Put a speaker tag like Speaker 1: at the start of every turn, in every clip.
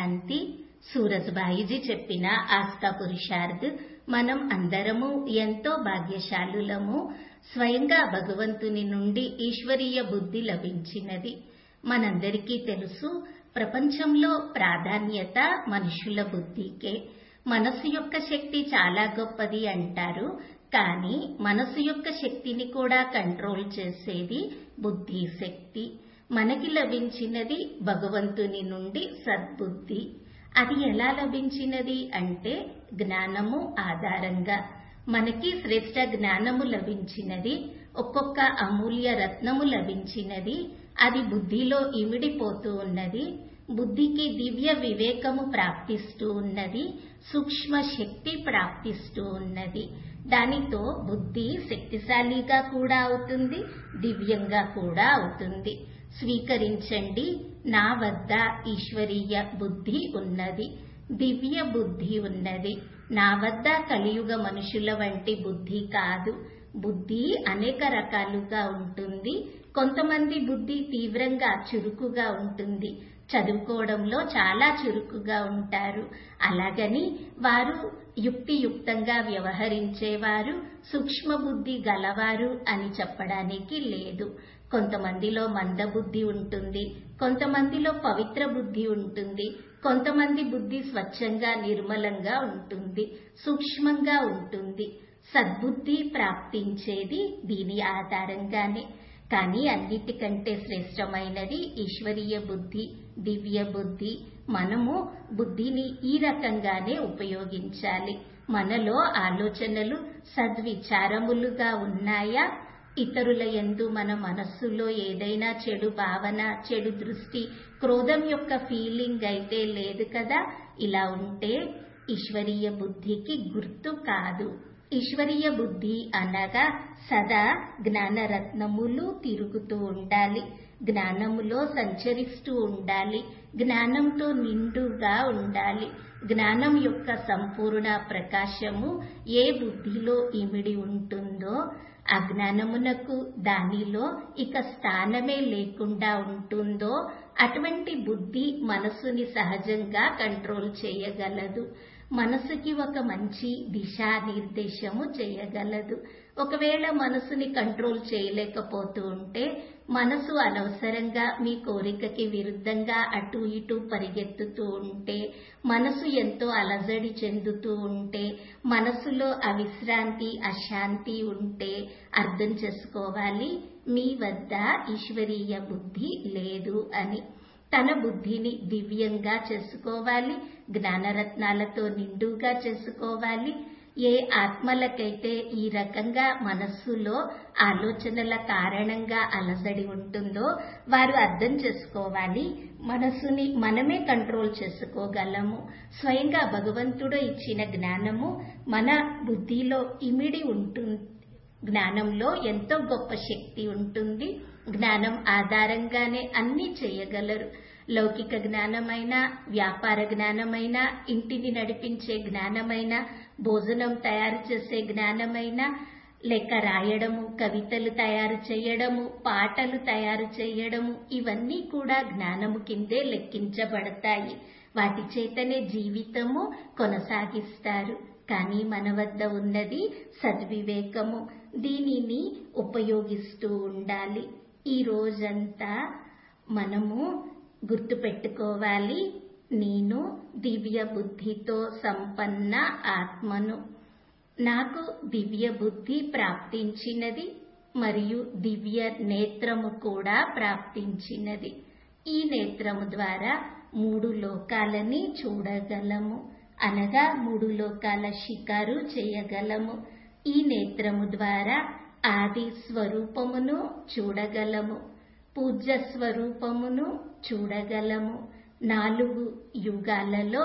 Speaker 1: శాంతి సూరజ్బాయిజీ చెప్పిన ఆస్థా పురుషార్థ్ మనం అందరము ఎంతో భాగ్యశాలులము స్వయంగా భగవంతుని నుండి ఈశ్వరీయ బుద్ధి లభించినది మనందరికీ తెలుసు ప్రపంచంలో ప్రాధాన్యత మనుషుల బుద్ధికే మనసు యొక్క శక్తి చాలా గొప్పది అంటారు కానీ మనసు యొక్క శక్తిని కూడా కంట్రోల్ చేసేది బుద్ధి శక్తి మనకి లభించినది భగవంతుని నుండి సద్బుద్ధి అది ఎలా లభించినది అంటే జ్ఞానము ఆధారంగా మనకి శ్రేష్ట జ్ఞానము లభించినది ఒక్కొక్క అమూల్య రత్నము లభించినది అది బుద్ధిలో ఇమిడిపోతూ ఉన్నది బుద్ధికి దివ్య వివేకము ప్రాప్తిస్తూ ఉన్నది సూక్ష్మ శక్తి ప్రాప్తిస్తూ ఉన్నది దానితో బుద్ధి శక్తిశాలిగా కూడా అవుతుంది దివ్యంగా కూడా అవుతుంది స్వీకరించండి నా వద్ద ఈశ్వరీయ బుద్ధి ఉన్నది దివ్య బుద్ధి ఉన్నది నా వద్ద కలియుగ మనుషుల వంటి బుద్ధి కాదు బుద్ధి అనేక రకాలుగా ఉంటుంది కొంతమంది బుద్ధి తీవ్రంగా చురుకుగా ఉంటుంది చదువుకోవడంలో చాలా చురుకుగా ఉంటారు అలాగని వారు యుక్తియుక్తంగా వ్యవహరించేవారు సూక్ష్మ బుద్ధి గలవారు అని చెప్పడానికి లేదు కొంతమందిలో మందబుద్ధి ఉంటుంది కొంతమందిలో పవిత్ర బుద్ధి ఉంటుంది కొంతమంది బుద్ధి స్వచ్ఛంగా నిర్మలంగా ఉంటుంది సూక్ష్మంగా ఉంటుంది సద్బుద్ధి ప్రాప్తించేది దీని ఆధారంగానే కానీ అన్నిటికంటే శ్రేష్టమైనది ఈశ్వరీయ బుద్ధి దివ్య బుద్ధి మనము బుద్ధిని ఈ రకంగానే ఉపయోగించాలి మనలో ఆలోచనలు సద్విచారములుగా ఉన్నాయా ఇతరుల ఎందు మన మనస్సులో ఏదైనా చెడు భావన చెడు దృష్టి క్రోధం యొక్క ఫీలింగ్ అయితే లేదు కదా ఇలా ఉంటే ఈశ్వరీయ బుద్ధికి గుర్తు కాదు ఈశ్వరీయ బుద్ధి అనగా సదా జ్ఞానరత్నములు తిరుగుతూ ఉండాలి జ్ఞానములో సంచరిస్తూ ఉండాలి జ్ఞానంతో నిండుగా ఉండాలి జ్ఞానం యొక్క సంపూర్ణ ప్రకాశము ఏ బుద్ధిలో ఇమిడి ఉంటుందో అజ్ఞానమునకు దానిలో ఇక స్థానమే లేకుండా ఉంటుందో అటువంటి బుద్ధి మనసుని సహజంగా కంట్రోల్ చేయగలదు మనసుకి ఒక మంచి దిశానిర్దేశము చేయగలదు ఒకవేళ మనసుని కంట్రోల్ చేయలేకపోతూ ఉంటే మనసు అనవసరంగా మీ కోరికకి విరుద్ధంగా అటు ఇటు పరిగెత్తుతూ ఉంటే మనసు ఎంతో అలజడి చెందుతూ ఉంటే మనసులో అవిశ్రాంతి అశాంతి ఉంటే అర్థం చేసుకోవాలి మీ వద్ద ఈశ్వరీయ బుద్ధి లేదు అని తన బుద్ధిని దివ్యంగా చేసుకోవాలి జ్ఞానరత్నాలతో నిండుగా చేసుకోవాలి ఏ ఆత్మలకైతే ఈ రకంగా మనస్సులో ఆలోచనల కారణంగా అలజడి ఉంటుందో వారు అర్థం చేసుకోవాలి మనసుని మనమే కంట్రోల్ చేసుకోగలము స్వయంగా భగవంతుడు ఇచ్చిన జ్ఞానము మన బుద్ధిలో ఇమిడి ఉంటుంది జ్ఞానంలో ఎంతో గొప్ప శక్తి ఉంటుంది జ్ఞానం ఆధారంగానే అన్ని చేయగలరు లౌకిక జ్ఞానమైన వ్యాపార జ్ఞానమైన ఇంటిని నడిపించే జ్ఞానమైన భోజనం తయారు చేసే జ్ఞానమైన లేక రాయడము కవితలు తయారు చేయడము పాటలు తయారు చేయడము ఇవన్నీ కూడా జ్ఞానము కిందే లెక్కించబడతాయి వాటి చేతనే జీవితము కొనసాగిస్తారు కానీ మన వద్ద ఉన్నది సద్వివేకము దీనిని ఉపయోగిస్తూ ఉండాలి ఈ రోజంతా మనము గుర్తుపెట్టుకోవాలి నేను దివ్య బుద్ధితో సంపన్న ఆత్మను నాకు దివ్య బుద్ధి ప్రాప్తించినది మరియు దివ్య నేత్రము కూడా ప్రాప్తించినది ఈ నేత్రము ద్వారా మూడు లోకాలని చూడగలము అనగా మూడు లోకాల షికారు చేయగలము ఈ నేత్రము ద్వారా ఆది స్వరూపమును చూడగలము పూజ్య స్వరూపమును చూడగలము నాలుగు యుగాలలో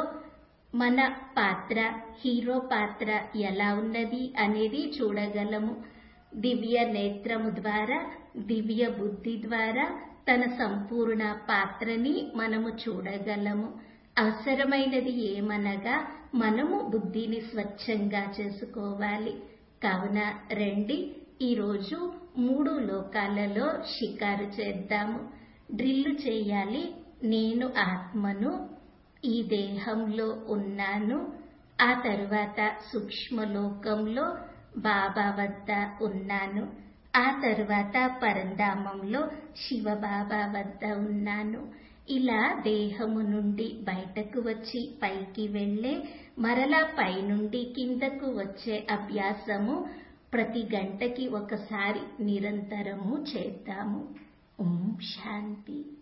Speaker 1: మన పాత్ర హీరో పాత్ర ఎలా ఉన్నది అనేది చూడగలము దివ్య నేత్రము ద్వారా దివ్య బుద్ధి ద్వారా తన సంపూర్ణ పాత్రని మనము చూడగలము అవసరమైనది ఏమనగా మనము బుద్ధిని స్వచ్ఛంగా చేసుకోవాలి కావున రండి ఈరోజు మూడు లోకాలలో షికారు చేద్దాము డ్రిల్లు చేయాలి నేను ఆత్మను ఈ దేహంలో ఉన్నాను ఆ తరువాత సూక్ష్మలోకంలో బాబా వద్ద ఉన్నాను ఆ తరువాత పరంధామంలో శివబాబా వద్ద ఉన్నాను ఇలా దేహము నుండి బయటకు వచ్చి పైకి వెళ్ళే మరలా పైనుండి కిందకు వచ్చే అభ్యాసము ప్రతి గంటకి ఒకసారి నిరంతరము చేద్దాము ఓం శాంతి